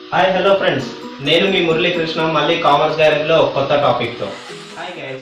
hi hello friends నేను మీ మురళీకృష్ణ మళ్ళీ commerce garage లో కొత్త టాపిక్ తో హాయ్ గైస్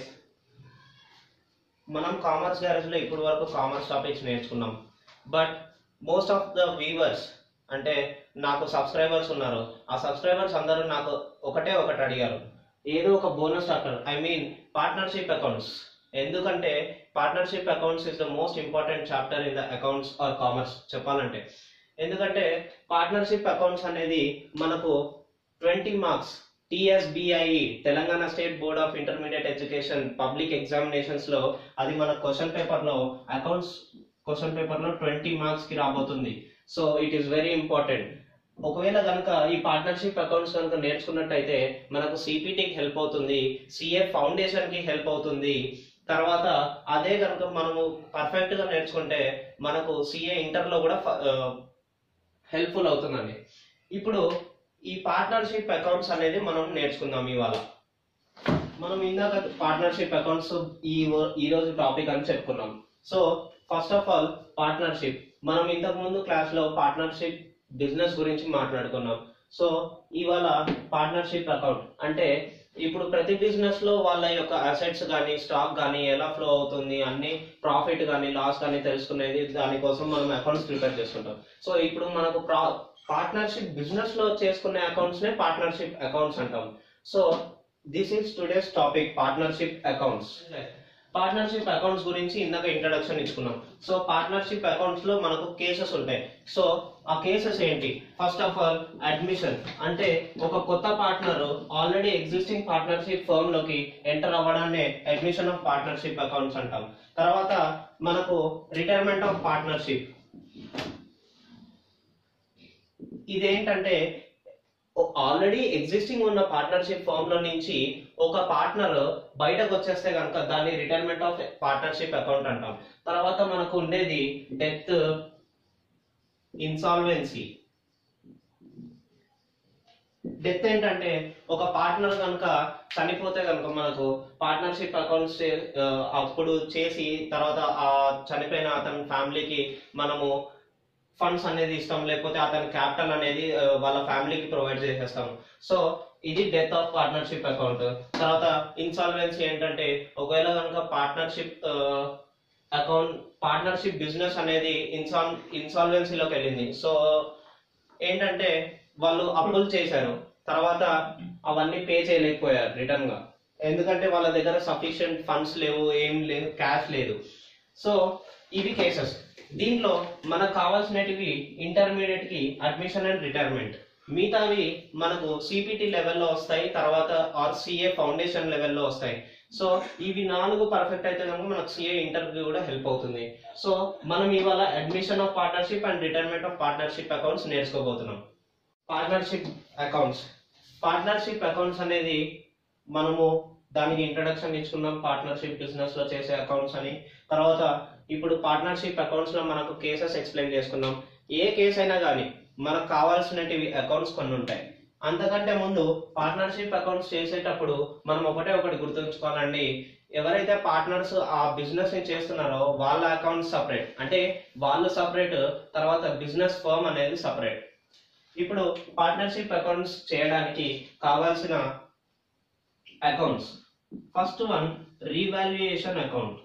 మనం కామర్స్ గ్యారేజ్ లో ఇప్పటి వరకు కామర్స్ టాపిక్స్ నేర్చుకున్నాం but most of the viewers అంటే నాకు సబ్స్క్రైబర్స్ ఉన్నారు ఆ సబ్స్క్రైబర్స్ అందరూ నాకు ఒకటే ఒకటి అడిగారు ఏదో ఒక bonus chapter I mean partnership accounts ఎందుకంటే partnership accounts is the most important chapter in the accounts or commerce చెప్పాలంటే ఎందుకంటే పార్ట్నర్షిప్ అకౌంట్స్ అనేది మనకు twenty marks TSBI Telangana state board of intermediate education public examinations లో అది మన క్వశ్చన్ పేపర్ లో accounts question paper లో ట్వంటీ మార్క్స్ కి రాబోతుంది so it is very important ఒకవేళ కనుక ఈ పార్ట్నర్షిప్ అకౌంట్స్ కనుక నేర్చుకున్నట్టయితే మనకు సిపిటికి హెల్ప్ అవుతుంది సిఏ ఫౌండేషన్ కి హెల్ప్ అవుతుంది తర్వాత అదే కనుక మనము పర్ఫెక్ట్ గా నేర్చుకుంటే మనకు సిఏ ఇంటర్ లో కూడా హెల్ప్ఫుల్ అవుతుందండి ఇప్పుడు ఈ పార్ట్నర్షిప్ అకౌంట్స్ అనేది మనం నేర్చుకుందాం ఇవాళ మనం ఇందాక పార్ట్నర్షిప్ అకౌంట్స్ ఈ వో- ఈ రోజు టాపిక్ అని చెప్పుకున్నాం so first of all partnership మనం ఇంతకు ముందు క్లాస్ లో పార్ట్నర్షిప్ బిజినెస్ గురించి మాట్లాడుకున్నాం సో ఇవాళ పార్ట్నర్షిప్ అకౌంట్ అంటే ఇప్పుడు ప్రతి బిజినెస్ లో వాళ్ళ యొక్క అసెట్స్ కానీ స్టాక్ కానీ ఎలా ఫ్లో అవుతుంది అన్ని ప్రాఫిట్ కానీ లాస్ కానీ తెలుసుకునేది దానికోసం మనం అకౌంట్స్ ప్రిపేర్ చేసుకుంటాం సో ఇప్పుడు మనకు ప్రా పార్ట్నర్షిప్ బిజినెస్ లో చేసుకునే అకౌంట్స్ నే పార్ట్నర్షిప్ అకౌంట్స్ అంటాం so this is today's topic partnership accounts partnership accounts గురించి ఇందాక ఇంట్రడక్షన్ ఇచ్చుకున్నాం సో పార్ట్నర్షిప్ అకౌంట్స్ లో మనకు కేసెస్ ఉంటాయి సో ఆ కేసెస్ ఏంటి ఫస్ట్ ఆఫ్ ఆల్ అడ్మిషన్ అంటే ఒక కొత్త partner already existing partnership firm లోకి ఎంటర్ అవ్వడాన్ని అడ్మిషన్ ఆఫ్ పార్ట్నర్షిప్ అకౌంట్స్ అంటాం తర్వాత మనకు రిటైర్మెంట్ ఆఫ్ పార్ట్నర్షిప్ ఇదేంటంటే ఆల్రెడీ ఎగ్జిస్టింగ్ ఉన్న పార్ట్నర్షిప్ ఫామ్ లో నుంచి ఒక పార్ట్నర్ బయటకు వచ్చేస్తే కనుక దాన్ని రిటైర్మెంట్ ఆఫ్ పార్ట్నర్షిప్ అకౌంట్ అంటాం తర్వాత మనకు ఉండేది డెత్ ఇన్సాల్వెన్సీ డెత్ ఏంటంటే ఒక పార్ట్నర్ కనుక చనిపోతే కనుక మనకు పార్ట్నర్షిప్ అకౌంట్స్ అప్పుడు చేసి తర్వాత ఆ చనిపోయిన అతని ఫ్యామిలీకి మనము ఫండ్స్ అనేది ఇస్తాం లేకపోతే అతని క్యాపిటల్ అనేది ఆ, వాళ్ళ ఫ్యామిలీకి ప్రొవైడ్ చేసేస్తాం సో ఇది డెత్ ఆఫ్ పార్ట్నర్షిప్ అకౌంట్ తర్వాత ఇన్సాల్వెన్సీ ఏంటంటే ఒకవేళ కనుక పార్ట్నర్షిప్ అకౌంట్ పార్ట్నర్షిప్ బిజినెస్ అనేది ఇన్సాల్ ఇన్సాల్వెన్సీలోకి వెళ్ళింది సో ఏంటంటే వాళ్ళు అప్పులు చేశారు తర్వాత అవన్నీ పే చేయలేకపోయారు రిటర్న్ గా ఎందుకంటే వాళ్ళ దగ్గర సఫిషియంట్ ఫండ్స్ లేవు ఏం లేదు క్యాష్ లేదు సో ఇవి కేసెస్ దీంట్లో మనకు కావాల్సినటివి ఇంటర్మీడియట్ కి అడ్మిషన్ అండ్ రిటైర్మెంట్ మిగతావి మనకు సిపిటి లెవెల్లో వస్తాయి తర్వాత ఆర్ సిఏ ఫౌండేషన్ లెవెల్లో వస్తాయి సో ఇవి నాలుగు పర్ఫెక్ట్ అయితే కనుక మనకు సిఏ ఇంటర్వ్యూ కూడా హెల్ప్ అవుతుంది సో మనం ఇవాళ admission of partnership and retirement of partnership accounts నేర్చుకోబోతున్నాం పార్ట్నర్షిప్ అకౌంట్స్ పార్ట్నర్షిప్ అకౌంట్స్ అనేది మనము దానికి ఇంట్రడక్షన్ ఇచ్చుకున్నాం పార్ట్నర్షిప్ బిజినెస్ లో చేసే అకౌంట్స్ అని తర్వాత ఇప్పుడు పార్ట్నర్షిప్ అకౌంట్స్ లో మనకు కేసెస్ ఎక్స్ప్లెయిన్ చేసుకున్నాం ఏ కేసు అయినా కానీ మనకు కావాల్సినటివి అకౌంట్స్ కొన్ని ఉంటాయి అంతకంటే ముందు పార్ట్నర్షిప్ అకౌంట్స్ చేసేటప్పుడు మనం ఒకటే ఒకటి గుర్తుంచుకోవాలండి ఎవరైతే పార్ట్నర్స్ ఆ బిజినెస్ ని చేస్తున్నారో వాళ్ళ అకౌంట్ సపరేట్ అంటే వాళ్ళు సపరేట్ తర్వాత బిజినెస్ ఫర్మ్ అనేది సపరేట్ ఇప్పుడు పార్ట్నర్షిప్ అకౌంట్స్ చేయడానికి కావాల్సిన accounts first one revaluation account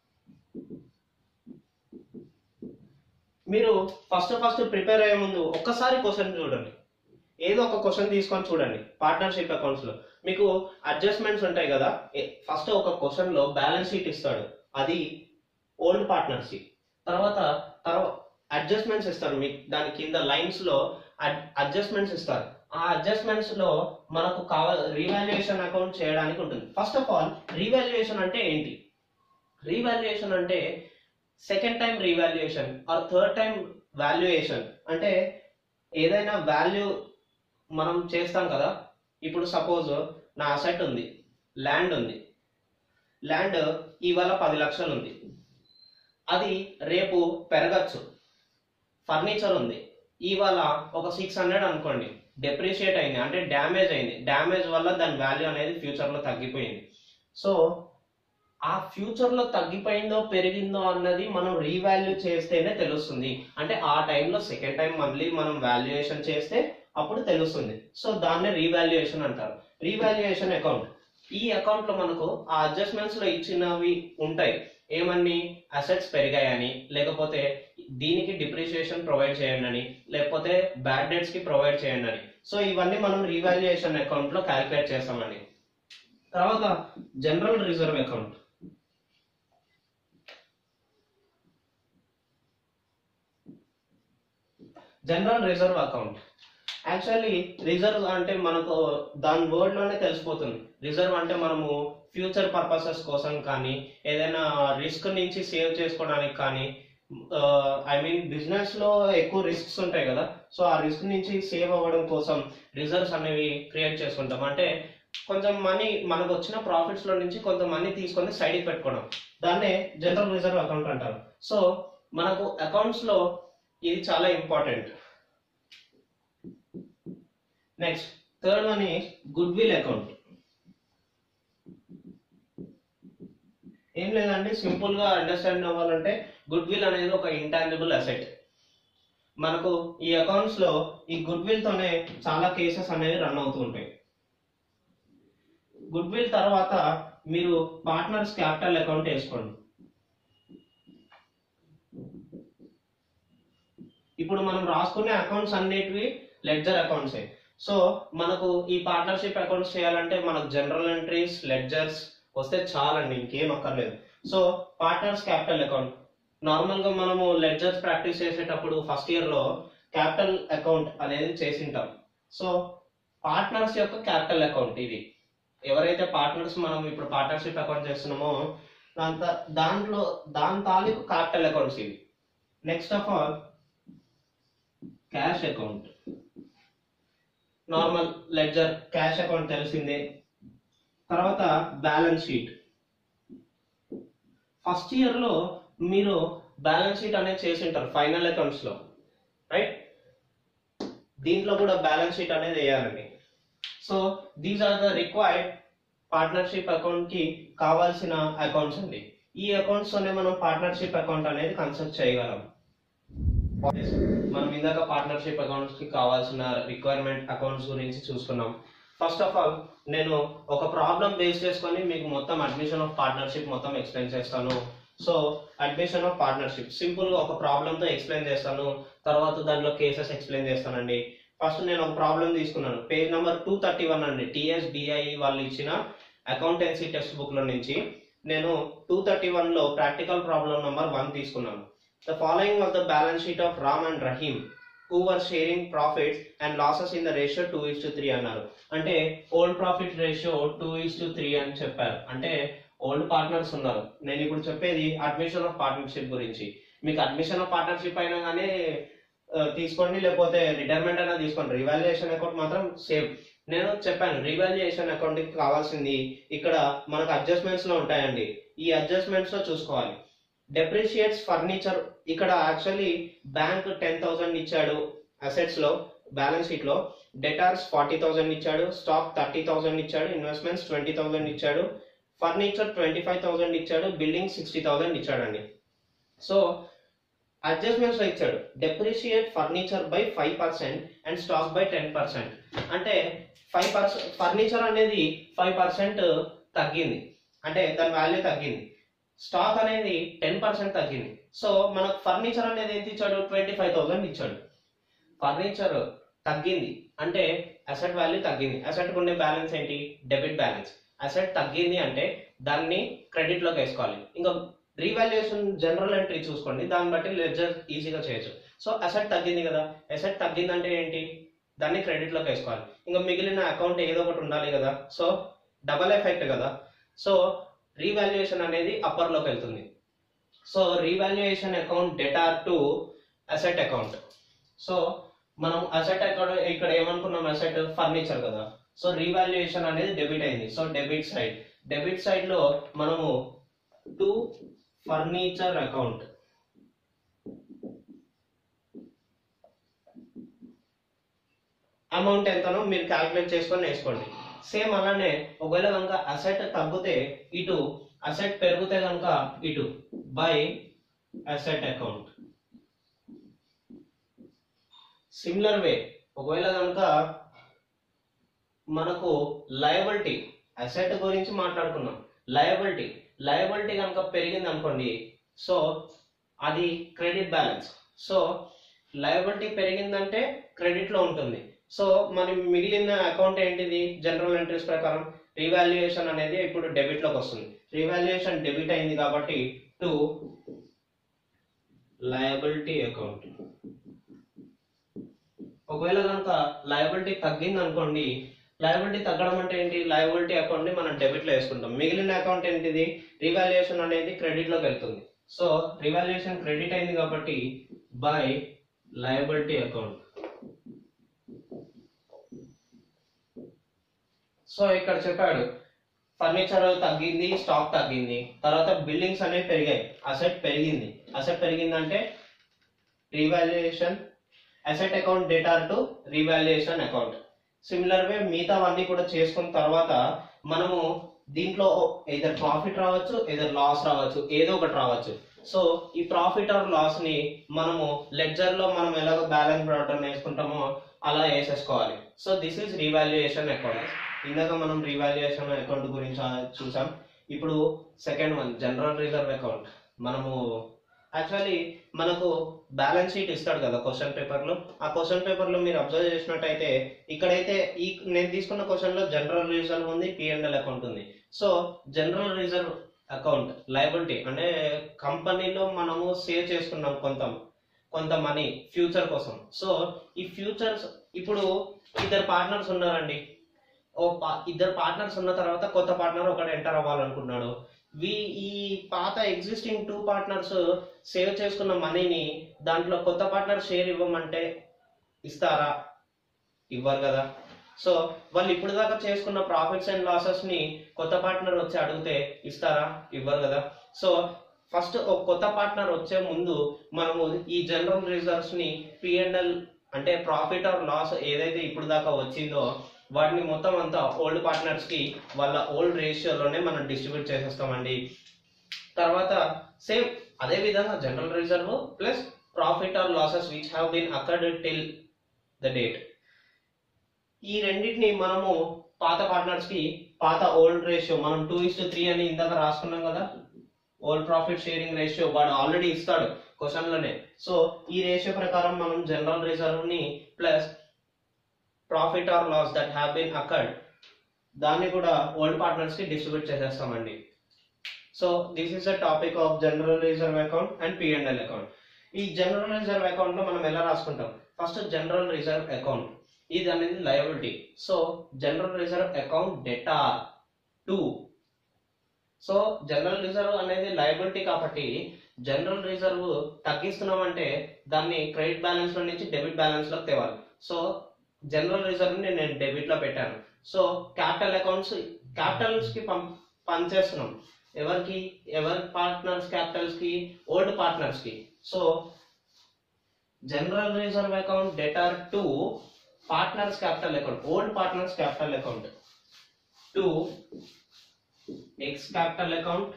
మీరు ఫస్ట్ ఫస్ట్ ప్రిపేర్ అయ్యే ముందు ఒక్కసారి క్వశ్చన్ చూడండి ఏదో ఒక క్వశ్చన్ తీసుకొని చూడండి పార్ట్నర్షిప్ అకౌంట్స్ లో మీకు అడ్జస్ట్మెంట్స్ ఉంటాయి కదా ఫస్ట్ ఒక క్వశ్చన్ లో బ్యాలెన్స్ షీట్ ఇస్తాడు అది ఓల్డ్ పార్ట్నర్షిప్ తర్వాత తర్వాత అడ్జస్ట్మెంట్స్ ఇస్తారు మీకు దాని కింద లైన్స్ లో అడ్జస్ట్మెంట్స్ ఇస్తారు ఆ అడ్జస్ట్మెంట్స్ లో మనకు కావాలి రీవాల్యుయేషన్ అకౌంట్ చేయడానికి ఉంటుంది ఫస్ట్ ఆఫ్ ఆల్ రీవాల్యుయేషన్ అంటే ఏంటి రీవాల్యుయేషన్ అంటే second time revaluation or third time valuation అంటే ఏదైనా వాల్యూ మనం చేస్తాం కదా ఇప్పుడు సపోజ్ నా అసెట్ ఉంది ల్యాండ్ ఉంది ల్యాండ్ ఇవాళ పది లక్షలు ఉంది అది రేపు పెరగచ్చు ఫర్నిచర్ ఉంది ఇవాళ ఒక సిక్స్ హండ్రెడ్ అనుకోండి డెప్రిషియేట్ అయింది అంటే డ్యామేజ్ అయింది డ్యామేజ్ వల్ల దాని వాల్యూ అనేది ఫ్యూచర్ లో తగ్గిపోయింది సో ఆ ఫ్యూచర్ లో తగ్గిపోయిందో పెరిగిందో అన్నది మనం రీవాల్యూ చేస్తేనే తెలుస్తుంది అంటే ఆ టైంలో సెకండ్ టైం మళ్ళీ మనం వాల్యుయేషన్ చేస్తే అప్పుడు తెలుస్తుంది సో దాన్నే రీవాల్యుయేషన్ అంటారు రీవాల్యుయేషన్ అకౌంట్ ఈ అకౌంట్ లో మనకు ఆ అడ్జస్ట్మెంట్స్ లో ఇచ్చినవి ఉంటాయి ఏమని అసెట్స్ పెరిగాయని లేకపోతే దీనికి డిప్రిషియేషన్ ప్రొవైడ్ చేయండి అని లేకపోతే బ్యాడ్ డెట్స్ కి ప్రొవైడ్ చేయండి అని సో ఇవన్నీ మనం రీవాల్యుయేషన్ అకౌంట్ లో క్యాలిక్యులేట్ చేస్తామండి తర్వాత general reserve account general reserve account actually reserve అంటే మనకు దాని వర్డ్ లోనే తెలిసిపోతుంది రిజర్వ్ అంటే మనము ఫ్యూచర్ పర్పసెస్ కోసం కానీ ఏదైనా రిస్క్ నుంచి సేవ్ చేసుకోవడానికి కానీ ఐ మీన్ బిజినెస్ లో ఎక్కువ రిస్క్స్ ఉంటాయి కదా సో ఆ రిస్క్ నుంచి సేవ్ అవ్వడం కోసం రిజర్వ్స్ అనేవి క్రియేట్ చేసుకుంటాం అంటే కొంచెం మనీ మనకు వచ్చిన ప్రాఫిట్స్ లో నుంచి కొంత మనీ తీసుకొని సైడ్కి పెట్టుకోవడం దాన్నే జనరల్ రిజర్వ్ అకౌంట్ అంటారు సో మనకు అకౌంట్స్ లో ఇది చాలా important next third one is goodwill account ఏం లేదండి సింపుల్ గా అండర్స్టాండ్ అవ్వాలంటే గుడ్ విల్ అనేది ఒక ఇంటాంజిబుల్ అసెట్ మనకు ఈ అకౌంట్స్ లో ఈ గుడ్ విల్ తోనే చాలా కేసెస్ అనేవి రన్ అవుతూ ఉంటాయి గుడ్ విల్ తర్వాత మీరు పార్ట్నర్స్ క్యాపిటల్ అకౌంట్ వేసుకోండి ఇప్పుడు మనం రాసుకునే అకౌంట్స్ అన్నిటివి లెడ్జర్ అకౌంట్సే సో మనకు ఈ పార్ట్నర్షిప్ అకౌంట్స్ చేయాలంటే మనకు జనరల్ ఎంట్రీస్ లెడ్జర్స్ వస్తే చాలండి ఇంకేం అక్కర్లేదు so partners capital account normal గా మనము లెడ్జర్స్ ప్రాక్టీస్ చేసేటప్పుడు ఫస్ట్ ఇయర్ లో క్యాపిటల్ అకౌంట్ అనేది చేసింటాం సో పార్ట్నర్స్ యొక్క క్యాపిటల్ అకౌంట్ ఇది ఎవరైతే పార్ట్నర్స్ మనం ఇప్పుడు పార్ట్నర్షిప్ అకౌంట్ చేస్తున్నామో దాంతో దాంట్లో దాని తాలూకు క్యాపిటల్ అకౌంట్స్ ఇవి next of all cash account normal ledger cash account తెలిసిందే తర్వాత బ్యాలెన్స్ షీట్ ఫస్ట్ ఇయర్ లో మీరు బ్యాలెన్స్ షీట్ అనేది చేసి ఉంటారు ఫైనల్ అకౌంట్స్ లో రైట్ దీంట్లో కూడా బ్యాలెన్స్ షీట్ అనేది వేయాలండి so these are the required partnership account కి కావాల్సిన అకౌంట్స్ అండి ఈ అకౌంట్స్ తోనే మనం పార్ట్నర్షిప్ అకౌంట్ అనేది కన్స్ట్రక్ట్ చేయగలం మనం ఇందాక పార్ట్నర్షిప్ అకౌంట్స్ కి కావాల్సిన రిక్వైర్మెంట్ అకౌంట్స్ గురించి చూసుకున్నాం ఫస్ట్ ఆఫ్ ఆల్ నేను ఒక ప్రాబ్లం బేస్ చేసుకొని మీకు మొత్తం అడ్మిషన్ ఆఫ్ పార్ట్నర్షిప్ మొత్తం ఎక్స్ప్లెయిన్ చేస్తాను so admission of partnership simple గా ఒక ప్రాబ్లమ్ తో ఎక్స్ప్లెయిన్ చేస్తాను తర్వాత దాంట్లో కేసెస్ ఎక్స్ప్లెయిన్ చేస్తానండి ఫస్ట్ నేను ఒక ప్రాబ్లం తీసుకున్నాను page number two thirty one అండి టిఎస్బిఐ వాళ్ళు ఇచ్చిన అకౌంటెన్సీ టెక్స్ట్ బుక్ లో నుంచి నేను టూ థర్టీ వన్ లో ప్రాక్టికల్ ప్రాబ్లం నెంబర్ వన్ తీసుకున్నాను the following was the balance sheet of Ram and Rahim who were sharing profits and losses in the ratio two is to three అన్నారు అంటే old profit ratio two is to three అని చెప్పారు అంటే old partners ఉన్నారు నేను ఇప్పుడు చెప్పేది అడ్మిషన్ ఆఫ్ పార్ట్నర్షిప్ గురించి మీకు అడ్మిషన్ ఆఫ్ పార్ట్నర్షిప్ అయినా కానీ ఆ, తీసుకోండి లేకపోతే రిటైర్మెంట్ అయినా తీసుకోండి రివాల్యుయేషన్ అకౌంట్ మాత్రం సేమ్ నేను చెప్పాను రివాల్యుయేషన్ అకౌంట్ కి కావాల్సింది ఇక్కడ మనకు అడ్జస్ట్మెంట్స్ లో ఉంటాయండి ఈ అడ్జస్ట్మెంట్స్ లో చూసుకోవాలి డెప్రిషియేట్స్ ఫర్నిచర్ ఇక్కడ యాక్చువల్లీ బ్యాంక్ టెన్ థౌసండ్ ఇచ్చాడు అసెట్స్ లో బ్యాలెన్స్ షీట్ లో డెటార్స్ ఫార్టీ థౌసండ్ ఇచ్చాడు స్టాక్ థర్టీ థౌసండ్ ఇచ్చాడు ఇన్వెస్ట్మెంట్స్ ట్వంటీ థౌసండ్ ఇచ్చాడు ఫర్నిచర్ ట్వంటీ ఫైవ్ థౌసండ్ ఇచ్చాడు బిల్డింగ్ సిక్స్టీ థౌసండ్ ఇచ్చాడండి సో అడ్జస్ట్మెంట్స్ లో ఇచ్చాడు depreciate furniture by five percent and stock by ten percent అంటే ఫైవ్ పర్సెంట్ ఫర్నిచర్ అనేది five percent తగ్గింది అంటే దాని వాల్యూ తగ్గింది స్టాక్ అనేది టెన్ పర్సెంట్ తగ్గింది సో మనకు ఫర్నిచర్ అనేది ఎంత ఇచ్చాడు ట్వంటీ ఫైవ్ థౌసండ్ ఇచ్చాడు ఫర్నిచర్ తగ్గింది అంటే అసెట్ వాల్యూ తగ్గింది అసెట్ ఉండే బ్యాలెన్స్ ఏంటి డెబిట్ బ్యాలెన్స్ అసెట్ తగ్గింది అంటే దాన్ని క్రెడిట్ లోకి వేసుకోవాలి ఇంకా రీవాల్యుయేషన్ జనరల్ ఎంట్రీ చూసుకోండి దాన్ని బట్టి లెడ్జర్ ఈజీగా చేయొచ్చు సో అసెట్ తగ్గింది కదా అసెట్ తగ్గిందంటే ఏంటి దాన్ని క్రెడిట్ లోకి వేసుకోవాలి ఇంకా మిగిలిన అకౌంట్ ఏదో ఒకటి ఉండాలి కదా సో డబల్ ఎఫెక్ట్ కదా సో రీవాల్యుయేషన్ అనేది అప్పర్ లోకి వెళ్తుంది so revaluation account debtor to asset account so మనం అసెట్ అకౌంట్ ఇక్కడ ఏమనుకున్నాం అసెట్ ఫర్నిచర్ కదా సో రీవాల్యుయేషన్ అనేది డెబిట్ అయింది so debit side debit side లో మనము టు ఫర్నిచర్ అకౌంట్ అమౌంట్ ఎంతనో మీరు క్యాల్కులేట్ చేసుకొని వేసుకోండి సేమ్ అలానే ఒకవేళ కనుక అసెట్ తగ్గితే ఇటు అసెట్ పెరిగితే కనుక ఇటు by asset account similar way ఒకవేళ కనుక మనకు లయబిలిటీ అసెట్ గురించి మాట్లాడుకున్నాం లయబిలిటీ లయబిలిటీ కనుక పెరిగింది అనుకోండి సో అది క్రెడిట్ బ్యాలెన్స్ సో లయబిలిటీ పెరిగిందంటే క్రెడిట్ లో ఉంటుంది సో మన మిగిలిన అకౌంట్ ఏంటిది జనరల్ ఎంట్రీస్ ప్రకారం రీవాల్యుయేషన్ అనేది ఇప్పుడు డెబిట్ లోకి వస్తుంది రీవాల్యుయేషన్ డెబిట్ అయింది కాబట్టి టు లయబిలిటీ అకౌంట్ ఒకవేళ కనుక లయబిలిటీ తగ్గింది అనుకోండి లయబిలిటీ తగ్గడం అంటే ఏంటి లయబిలిటీ అకౌంట్ ని మనం డెబిట్ లో వేసుకుంటాం మిగిలిన అకౌంట్ ఏంటిది రివాల్యుయేషన్ అనేది క్రెడిట్ లోకి వెళ్తుంది సో రివాల్యుయేషన్ క్రెడిట్ అయింది కాబట్టి బై లయబిలిటీ అకౌంట్ సో ఇక్కడ చెప్పాడు ఫర్నిచర్ తగ్గింది స్టాక్ తగ్గింది తర్వాత బిల్డింగ్స్ అనేవి పెరిగాయి అసెట్ పెరిగింది అసెట్ పెరిగిందంటే revaluation asset account data to revaluation account similar way మిగతావన్నీ కూడా చేసుకున్న తర్వాత మనము దీంట్లో ఏదర్ ప్రాఫిట్ రావచ్చు ఏదర్ లాస్ రావచ్చు ఏదో ఒకటి రావచ్చు సో ఈ ప్రాఫిట్ ఆర్ లాస్ ని మనము లెడ్జర్ లో మనం ఎలాగో బ్యాలెన్స్ ప్రొడక్ట్ వేసుకుంటామో అలా వేసేసుకోవాలి so this is revaluation account ఇందాక మనం రీవాల్యుయేషన్ అకౌంట్ గురించి ఆ చూసాం ఇప్పుడు second one general reserve account మనము యాక్చువల్లీ మనకు బ్యాలెన్స్ షీట్ ఇస్తాడు కదా క్వశ్చన్ పేపర్ లో ఆ క్వశ్చన్ పేపర్ లో మీరు అబ్జర్వ్ చేసినట్టయితే ఇక్కడైతే ఈ నేను తీసుకున్న క్వశ్చన్ లో జనరల్ రిజర్వ్ ఉంది పిఎండ్ఎల్ అకౌంట్ ఉంది so general reserve account liability అంటే కంపెనీలో మనము సేవ్ చేసుకున్నాం కొంత కొంత మనీ ఫ్యూచర్ కోసం సో ఈ ఫ్యూచర్స్ ఇప్పుడు ఇద్దరు పార్ట్నర్స్ ఉన్నారండి ఓ పా- ఇద్దరు పార్ట్నర్స్ ఉన్న తర్వాత కొత్త పార్ట్నర్ ఒకటి ఎంటర్ అవ్వాలనుకున్నాడు వి ఈ పాత ఎగ్జిస్టింగ్ టూ పార్ట్నర్స్ సేవ్ చేసుకున్న మనీని దాంట్లో కొత్త పార్ట్నర్ షేర్ ఇవ్వమంటే ఇస్తారా ఇవ్వరు కదా సో వాళ్ళు ఇప్పుడు దాకా చేసుకున్న ప్రాఫిట్స్ అండ్ లాసెస్ ని కొత్త పార్ట్నర్ వచ్చి అడిగితే ఇస్తారా ఇవ్వరు కదా సో ఫస్ట్ ఒక కొత్త పార్ట్నర్ వచ్చే ముందు మనము ఈ జనరల్ రిజర్వ్స్ ని పిఎన్ఎల్ అంటే ప్రాఫిట్ ఆర్ లాస్ ఏదైతే ఇప్పుడు దాకా వచ్చిందో వాటిని మొత్తం అంతా ఓల్డ్ పార్ట్నర్స్ కి వాళ్ళ ఓల్డ్ రేషియోలోనే మనం డిస్ట్రిబ్యూట్ చేసేస్తామండి తర్వాత సేమ్ అదే విధంగా general reserve plus profit or losses which have been accrued till the date ఈ రెండింటిని మనము పాత పార్ట్నర్స్ కి పాత ఓల్డ్ రేషియో మనం టూ ఇస్ త్రీ అని ఇందాక రాసుకున్నాం కదా ఓల్డ్ ప్రాఫిట్ షేరింగ్ రేషియో వాడు ఆల్రెడీ ఇస్తాడు క్వశ్చన్ లోనే సో ఈ రేషియో ప్రకారం మనం జనరల్ రిజర్వ్ ని plus profit or loss that have been accrued దాన్ని కూడా ఓల్డ్ పార్ట్నర్స్ కి డిస్ట్రిబ్యూట్ చేసేస్తామండి so this is the topic of general reserve account and PNL account ఈ జనరల్ రిజర్వ్ అకౌంట్ లో మనం ఎలా రాసుకుంటాం ఫస్ట్ జనరల్ రిజర్వ్ అకౌంట్ ఇది అనేది liability so general reserve account debtor to so general reserve అనేది లయబిలిటీ కాబట్టి జనరల్ రిజర్వ్ తగ్గిస్తున్నామంటే దాన్ని క్రెడిట్ బ్యాలెన్స్ లో నుంచి డెబిట్ బ్యాలెన్స్ లోకి తేవాలి సో జనరల్ రిజర్వ్ ని నేను డెబిట్ లో పెట్టాను సో క్యాపిటల్ అకౌంట్స్ క్యాపిటల్స్ కి పం పనిచేస్తున్నాం ఎవరికి ఎవరి పార్ట్నర్స్ క్యాపిటల్స్ కి ఓల్డ్ పార్ట్నర్స్ కి so general reserve account debtor to partners capital account old partners capital account to X capital account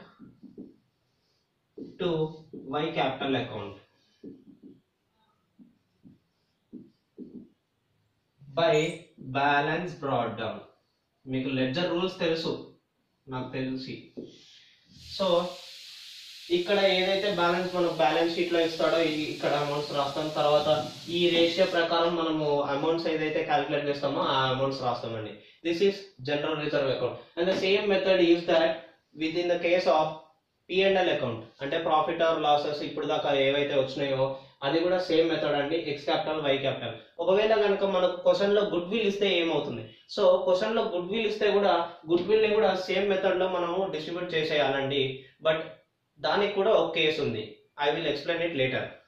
to Y capital account by balance brought down మీకు ledger rules తెలుసు నాకు తెలిసి so ఇక్కడ ఏదైతే balance మనం balance sheet లో ఇస్తాడో ఈ- ఇక్కడ అమౌంట్స్ రాస్తాం తర్వాత ఈ రేషియో ప్రకారం మనము అమౌంట్స్ ఏదైతే క్యాలిక్యులేట్ చేస్తామో ఆ అమౌంట్స్ రాస్తామండి this is general reserve account and the same method use that with in the case of P and L account అంటే ప్రాఫిట్ ఆర్ లాసెస్ ఇప్పుడు దాకా ఏవైతే వచ్చినాయో అది కూడా సేమ్ మెథడ్ అండి ఎక్స్ క్యాపిటల్ వై క్యాపిటల్ ఒకవేళ కనుక మనకు క్వశ్చన్ లో గుడ్ విల్ ఇస్తే ఏమవుతుంది సో క్వశ్చన్ లో గుడ్ విల్ ఇస్తే కూడా గుడ్ విల్ ని కూడా సేమ్ మెథడ్ లో మనము డిస్ట్రిబ్యూట్ చేసేయాలండి బట్ దానికి కూడా ఒక కేసు ఉంది I will explain it later